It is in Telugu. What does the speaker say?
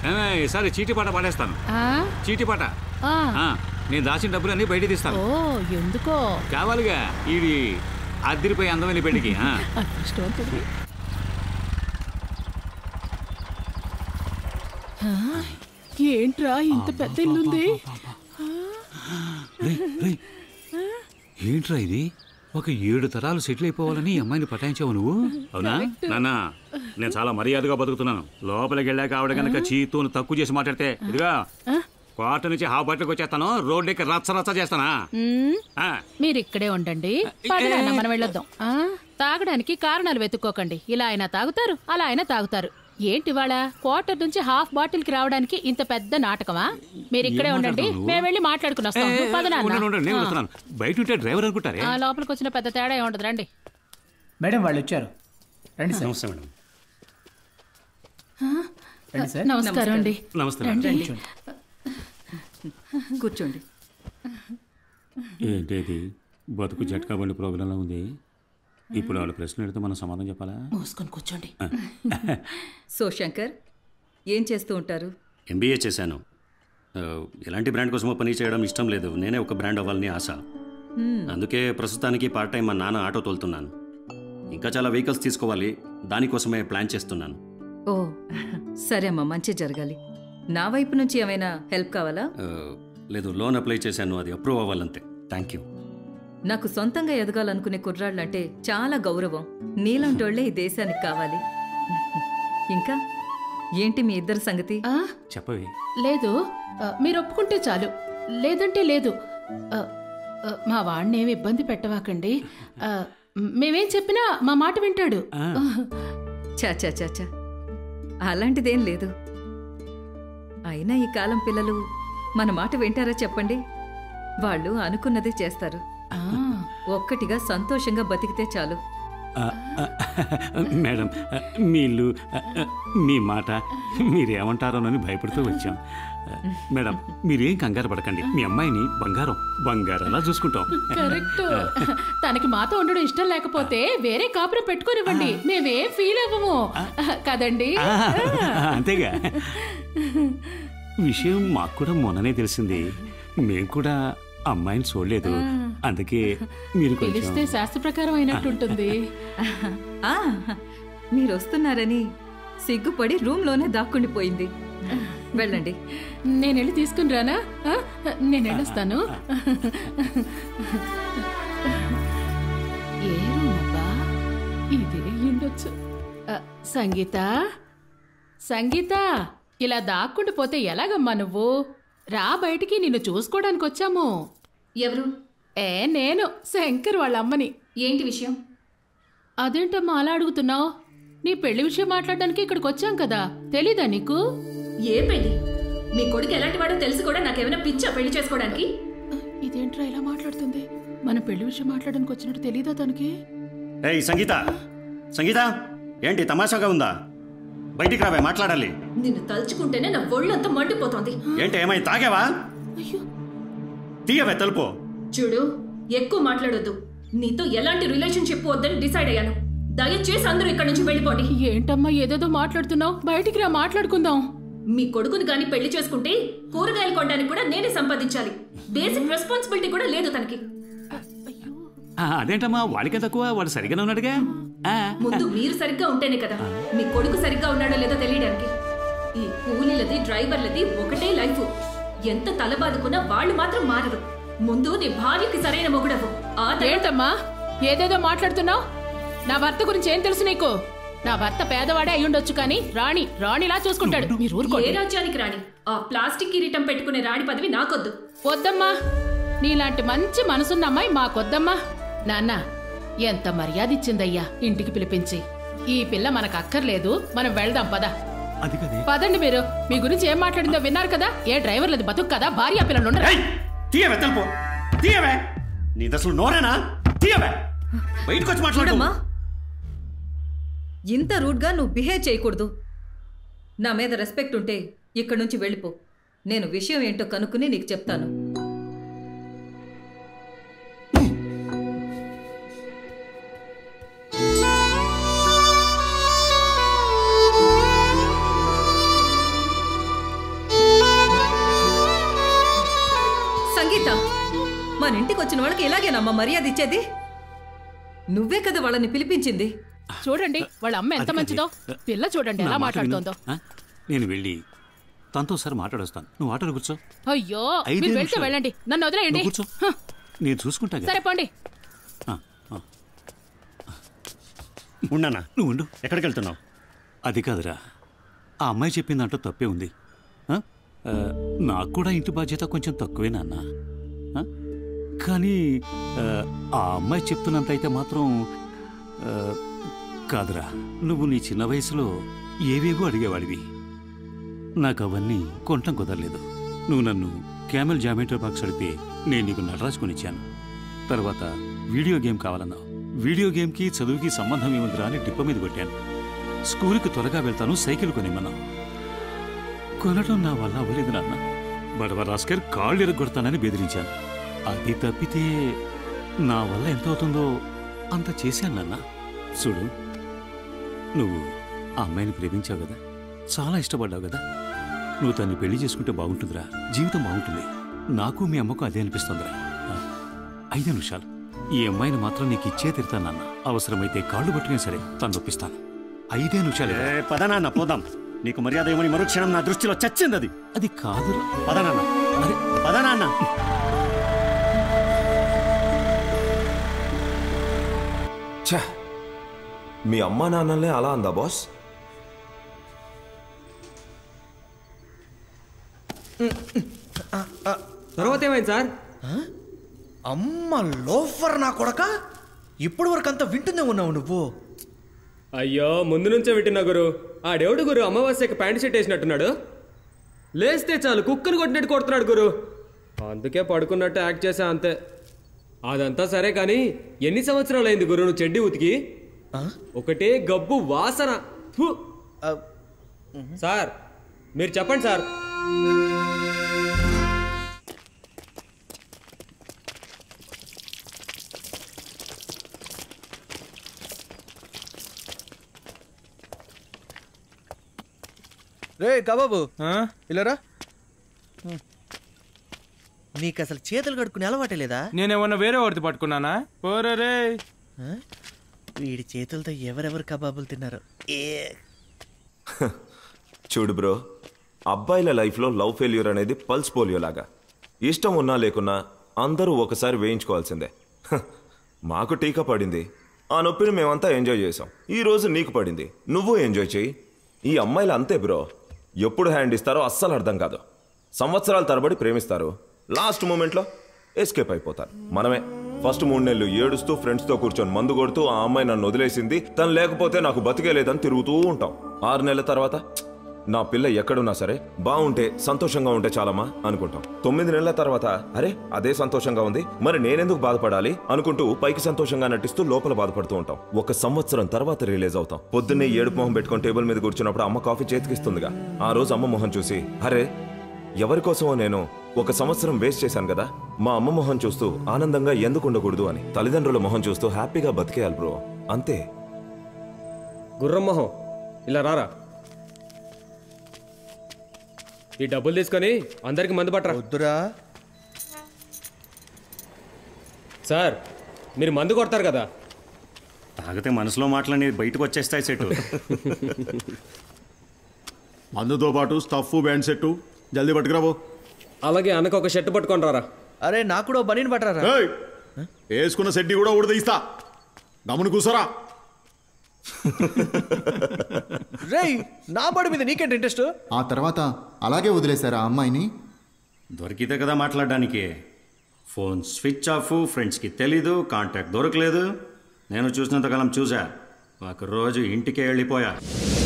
ఏమే, ఈసారి చీటిపాట పాడేస్తాను ఆ? చీటిపాట ఆ. ఆ, నేను దాచిన డబ్బులన్నీ బయట తీస్తాను ఓ ఎందుకో కావాలిగా ఇది అద్దరిపోయి అందమైన పెళ్లికి ఆ. అదృష్టవంతుడివి. ఆ, ఏంట్రా ఇంత పెద్ద ఇల్లుంది రేయ్, రేయ్. ఏంట్రా ఇది ఒక ఏడు తరాలు సెటిల్ అయిపోవాలని ఈ అమ్మాయిని పటాయించావు నువ్వు అవునా నాన్న నేను చాలా మర్యాదగా బతుకుతున్నాను లోపలికి వెళ్ళాక ఆవిడ కనుక చీతోను తక్కువ చేసి మాట్లాడితే ఇదిగా కోట నుంచి హాఫ్ బట్టలకు వచ్చేస్తాను రోడ్డు ఎక్కి రచ్చ రచ్చ చేస్తానా మ్మ్. ఆ, మీరు ఇక్కడే ఉండండి పదనాన్న మనం వెళ్ళొద్దాం ఆ, తాగడానికి కారణాలు వెతుక్కోకండి ఇలా అయినా తాగుతారు అలా అయినా తాగుతారు ఏంటి వాళ్ళ క్వార్టర్ నుంచి హాఫ్ బాటిల్ కి రావడానికి ఇంత పెద్ద నాటకమా మీరు ఇక్కడే ఏం ఉండండి మాట్లాడుతున్నావు నువ్వు? మేము వెళ్ళి మాట్లాడుకుని ఏ, వస్తాం ఏ, నువ్వు పద నాన్న. ఉండండి, ఉండండి, నేను ఆ. వస్తున్నాను బయట ఉంటే డ్రైవర్ అనుకుంటారే ఆ, లోపలికి వచ్చిన పెద్ద తేడా ఏముండదు రండి మేడం వాళ్ళు వచ్చారు రండి సార్ నమస్తే మేడం రండి సార్ నమస్కారం అండి నమస్తే రండి కూర్చోండి ఏంటి బతుకు జట్కా బండి ప్రోగ్రాంలో ఉంది ఇప్పుడు వాళ్ళ ప్రశ్న అడిగితే మనం సమాధానం చెప్పాలా మూసుకొని కూర్చోండి సో శంకర్ ఏం చేస్తూ ఉంటారు ఎంబీఏ చేశాను ఆ, ఎలాంటి బ్రాండ్ కోసమో పని చేయడం ఇష్టం లేదు నేనే ఒక బ్రాండ్ అవ్వాలని ఆశ అందుకే ప్రస్తుతానికి పార్ట్ టైం మా నాన్న ఆటో తోలుతున్నాను ఇంకా చాలా వెహికల్స్ తీసుకోవాలి దానికోసమే ప్లాన్ చేస్తున్నాను ఓ సరే అమ్మా మంచి జరగాలి నా వైపు నుంచి ఏమైనా హెల్ప్ కావాలా ఆ, లేదు లోన్ అప్లై చేశాను అది అప్రూవ్ అవ్వాలంతే థ్యాంక్ యూ నాకు సొంతంగా ఎదగాలనుకునే కుర్రాళ్ళంటే చాలా గౌరవం నీలాంటోళ్లే ఈ దేశానికి కావాలి ఇంకా ఏంటి మీ ఇద్దరి సంగతి ఆ, చెప్పవి లేదు ఆ, మీరు ఒప్పుకుంటే చాలు లేదంటే లేదు ఆ, ఆ, మా వాడిని ఏమి ఇబ్బంది పెట్టవాకండి ఆ, మేమేం చెప్పినా మా మాట వింటాడు చా చా చా చా అలాంటిదేం లేదు అయినా ఈ కాలం పిల్లలు మన మాట వింటారా చెప్పండి వాళ్ళు అనుకున్నదే చేస్తారు ఆ, ఒక్కటిగా సంతోషంగా బతికితే చాలు ఆ, ఆ, మేడం ఆ, మీ ఇల్లు ఆ, ఆ, మీ మాట మీరేమంటారోనని భయపడుతూ వచ్చాం ఆ, మేడం మీరేం కంగారు పడకండి మీ అమ్మాయిని బంగారం బంగారంలా చూసుకుంటాం కరెక్ట్ తనకి మాతో ఉండడం ఇష్టం లేకపోతే వేరే కాపురం పెట్టుకోనివ్వండి మేమేం ఫీల్ అవ్వము కదండి ఆ, అంతేగా విషయం మాకు కూడా మొన్ననే తెలిసింది మేము కూడా అమ్మాయిని చూడలేదు అందుకే మీరు పిలిస్తే కొంచెం శాస్త్ర ప్రకారం అయినట్టుంటుంది ఆ మీరు వస్తున్నారని సిగ్గుపడి రూమ్లోనే దాక్కుండిపోయింది వెళ్ళండి నేను వెళ్ళి తీసుకుని రానా ఆ? నేను వెళ్ళొస్తాను ఏ రూమ్ అబ్బా ఇదే ఉండొచ్చు ఆ, సంగీత సంగీత ఇలా దాక్కుండి పోతే ఎలాగమ్మా నువ్వు రా బయటికి నిన్ను చూసుకోవడానికి వచ్చాము ఎవరు ఏ నేను శంకర్ వాళ్ళ అమ్మని ఏంటి విషయం అదేంటమ్మా అలా అడుగుతున్నావు నీ పెళ్లి విషయం మాట్లాడడానికి ఇక్కడికి వచ్చాం కదా తెలీదా నీకు ఏ పెళ్లి మీ కొడుకు ఎలాంటి వాడో తెలిసి కూడా నాకేమైనా పిచ్చా పెళ్లి చేసుకోవడానికి ఇదేంట్రా ఇలా మాట్లాడుతుంది మన పెళ్లి విషయం మాట్లాడడానికి వచ్చినట్టు తెలీదా తనకి ఏయ్ సంగీత సంగీత ఏంటి తమాషాగా ఉందా బయటికి రావే మాట్లాడాలి నిన్ను తలుచుకుంటేనే నా ఒళ్ళంతా మండిపోతోంది ఏంటి ఏమై తాగావా తీయవే తలుపు చూడు ఎక్కువ మాట్లాడొద్దు నీతో ఎలాంటి రిలేషన్షిప్ వద్దని డిసైడ్ అయ్యాను దయచేసి అందరూ ఇక్కడి నుంచి వెళ్ళిపోండి ఏంటమ్మా ఏదేదో మాట్లాడుతున్నావు బయటికి రా మాట్లాడుకుందాం మీ కొడుకుని గాని పెళ్లి చేసుకుంటే కూరగాయలు కొనడానికి కూడా నేనే సంపాదించాలి బేసిక్ రెస్పాన్సిబిలిటీ కూడా లేదు తనకి ఆ, అదేంటమ్మా వాడికే తక్కువ వాడు సరిగానే ఉన్నాడుగా ఆ, ముందు మీరు సరిగ్గా ఉంటేనే కదా మీ కొడుకు సరిగ్గా ఉన్నాడో లేదో తెలియడానికి ఈ కూలీలది డ్రైవర్లది ఒకటే లైఫ్ ఎంత తలబాదుకున్నా వాళ్ళు మాత్రం మారరు ముందు నీ భార్యకి సరైన మొగుడవు ఆ తర్వాత ఏంటమ్మా ఏదేదో మాట్లాడుతున్నావు నా భర్త గురించి ఏం తెలుసు నీకు నా భర్త పేదవాడే అయ్యుండొచ్చు కానీ రాణి రాణిలా చూసుకుంటాడు మీరు ఏ ఊరుకోండి రాజ్యానికి రాణి ఆ ప్లాస్టిక్ కిరీటం పెట్టుకునే రాణి పదవి నాకొద్దు వద్దమ్మా నీలాంటి మంచి మనసున్న అమ్మాయి మాకొద్దమ్మా నాన్న ఎంత మర్యాద ఇచ్చిందయ్యా ఇంటికి పిలిపించి ఈ పిల్ల మనకు అక్కర్లేదు మనం వెళ్దాం పద అది కదే పదండి మీరు మీ గురించి ఏం మాట్లాడిందో విన్నారు కదా ఏ డ్రైవర్లది బతుకు కదా భార్య పిల్లలు ఉండరా ఏయ్ తీయవే తలుపు తీయవే నీది అసలు నోరేనా తీయవే బయటకు వచ్చి మాట్లాడు చూడమ్మా ఇంత రూడ్గా నువ్వు బిహేవ్ చేయకూడదు నా మీద రెస్పెక్ట్ ఉంటే ఇక్కడి నుంచి వెళ్ళిపో నేను విషయం ఏంటో కనుక్కుని నీకు చెప్తాను మన ఇంటికి వచ్చిన వాళ్ళకి ఇలాగేనమ్మా మర్యాద ఇచ్చేది నువ్వే కదా వాళ్ళని పిలిపించింది చూడండి వాళ్ళ అమ్మ ఎంత అది మంచిదో కాదు. పిల్ల చూడండి నా ఎలా మాట విను. మాట్లాడుతోందో ఆ? నేను వెళ్ళి తనతో ఒకసారి మాట్లాడొస్తాను నువ్వు ఆటోలో కూర్చో అయ్యో ఐదే మీరు వెళ్తే నిమిషాలు. వెళ్ళండి నన్ను వదిలేయండి నువ్వు కూర్చో హ, నేను చూసుకుంటా కదా. సరే పోండి ఆ, ఆ. ఉండనా నువ్వు ఉండు ఎక్కడికి వెళ్తున్నావు అది కాదురా ఆ అమ్మాయి చెప్పిన దాంట్లో తప్పే ఉంది ఆ? ఆ, నాకు కూడా ఇంటి బాధ్యత కొంచెం తక్కువే నాన్న ఆ? కానీ ఆ, ఆ అమ్మాయి చెప్తున్నంత అయితే మాత్రం ఆ, కాదురా నువ్వు నీ చిన్న వయసులో ఏవేవో అడిగేవాడివి నాకు అవన్నీ కొనటం కుదరలేదు నువ్వు నన్ను క్యామెల్ జామెట్రీ బాక్స్ అడిగితే నేను నీకు నటరాజ్ కొనిచ్చాను తర్వాత వీడియో గేమ్ కావాలన్నావు వీడియో గేమ్కి చదువుకి సంబంధం ఏముందిరా అని డిప్ప మీద కొట్టాను స్కూల్కి త్వరగా వెళ్తాను సైకిల్ కొనిమ్మన్నావు కొనటం నా వల్ల అవ్వలేదు నాన్న బడవ రాస్కర్ కాళ్ళు ఎరగొడతానని బెదిరించాను అది తప్పితే నా వల్ల ఎంత అవుతుందో అంత చేశాను నాన్న చూడు నువ్వు ఆ అమ్మాయిని ప్రేమించావు కదా చాలా ఇష్టపడ్డావు కదా నువ్వు తన్ని పెళ్లి చేసుకుంటే బాగుంటుందిరా జీవితం బాగుంటుంది నాకు మీ అమ్మకు అదే అనిపిస్తుందిరా ఆ, ఐదు నిమిషాలు ఈ అమ్మాయిని మాత్రం నీకు ఇచ్చే తిడతాను నాన్న అవసరమైతే కాళ్ళు పట్టుకునే సరే తను నొప్పిస్తాను ఐదే నిమిషాలు ఏ పద నాన్న పోదాం నీకు మర్యాద ఏమని మరుక్షణం నా దృష్టిలో చచ్చింది అది అది కాదురా పద నాన్న అరే పద నాన్న ఛ మీ అమ్మా నాన్నలే అలా అందా బాస్ తర్వాత ఏమైంది సార్ అమ్మ లోఫర్ నా కొడక ఇప్పటి వరకు అంతా వింటూనే ఉన్నావు నువ్వు అయ్యో ముందు నుంచే వింటున్నా గురు ఆడెవడు గురు అమావాస్యకి ప్యాంట్ షర్ట్ వేసినట్టున్నాడు లేస్తే చాలు కుక్కను కొట్టినట్టు కొడుతున్నాడు గురు అందుకే పడుకున్నట్టు యాక్ట్ చేసా అంతే అదంతా సరే కానీ ఎన్ని సంవత్సరాలు అయింది గురు నువ్వు చెడ్డి ఉతికి ఒకటే గబ్బు వాసన ఫు. ఆ, సార్ మీరు చెప్పండి సార్ రే కబాబు ఇలారా నీకు అసలు చేతులు కడుక్కునే అలవాటే లేదా నేనేమన్నా వేరే వాడితే పట్టుకున్నానా పోరే రే ఆ? వీడి చేతులతో ఎవరెవరు కబాబులు తిన్నారు ఏ చూడు బ్రో అబ్బాయిల లైఫ్లో లవ్ ఫెయిల్యూర్ అనేది పల్స్ పోలియో లాగా ఇష్టం ఉన్నా లేకున్నా అందరూ ఒకసారి వేయించుకోవాల్సిందే హ, మాకు టీకా పడింది ఆ నొప్పిని మేమంతా ఎంజాయ్ చేసాం ఈ రోజు నీకు పడింది నువ్వు ఎంజాయ్ చేయి ఈ అమ్మాయిలు అంతే బ్రో ఎప్పుడు హ్యాండ్ ఇస్తారో అస్సలు అర్థం కాదు సంవత్సరాల తరబడి ప్రేమిస్తారు లాస్ట్ మూమెంట్లో ఎస్కేప్ అయిపోతారు మనమే ఫస్ట్ మూడు నెలలు ఏడుస్తూ ఫ్రెండ్స్తో కూర్చొని మందు కొడుతూ ఆ అమ్మాయి నన్ను వదిలేసింది తను లేకపోతే నాకు బతికే లేదని తిరుగుతూ ఉంటాం ఆరు నెలల తర్వాత "ఛ్, నా పిల్ల ఎక్కడున్నా సరే బాగుంటే సంతోషంగా ఉంటే చాలమ్మా అనుకుంటాం తొమ్మిది నెలల తర్వాత అరే అదే సంతోషంగా ఉంది మరి నేనెందుకు బాధపడాలి అనుకుంటూ పైకి సంతోషంగా నటిస్తూ లోపల బాధపడుతూ ఉంటాం ఒక సంవత్సరం తర్వాత రిలీజ్ అవుతాం పొద్దున్నే ఏడుపు మొహం పెట్టుకొని టేబుల్ మీద కూర్చున్నప్పుడు అమ్మ కాఫీ చేతికిస్తుందిగా ఆ రోజు అమ్మ మొహం చూసి అరే ఎవరి కోసమో నేను ఒక సంవత్సరం వేస్ట్ చేశాను కదా మా అమ్మ మొహం చూస్తూ ఆనందంగా ఎందుకు ఉండకూడదు అని తల్లిదండ్రుల మొహం చూస్తూ హ్యాపీగా బతికేయాలి బ్రో అంతే గుర్రం మొహం ఇలా రారా ఈ డబ్బులు తీసుకొని అందరికి మందు పట్టరా వద్దురా సార్ మీరు మందు కొడతారు కదా తాగితే మనసులో మాటలన్నీ బయటకు వచ్చేస్తాయి సెట్ మందుతో పాటు స్టఫ్ బ్యాండ్ సెట్ జల్దీ పట్టుకురాబో అలాగే అన్నకు ఒక షర్ట్ పట్టుకొని రారా అరే నాకు కూడా బనీని పట్టరా ఏయ్! వేసుకున్న సెడ్డి కూడా ఊడదీస్తా గమని కూసరా రేయ్ నా బడి మీద నీకేంటి ఇంట్రెస్ట్ ఆ తర్వాత అలాగే వదిలేశారా ఆ అమ్మాయిని దొరికితే కదా మాట్లాడడానికి ఫోన్ స్విచ్ ఆఫ్ ఫ్రెండ్స్కి తెలీదు కాంటాక్ట్ దొరకలేదు నేను చూసినంతకాలం చూసా ఒక రోజు ఇంటికే వెళ్ళిపోయా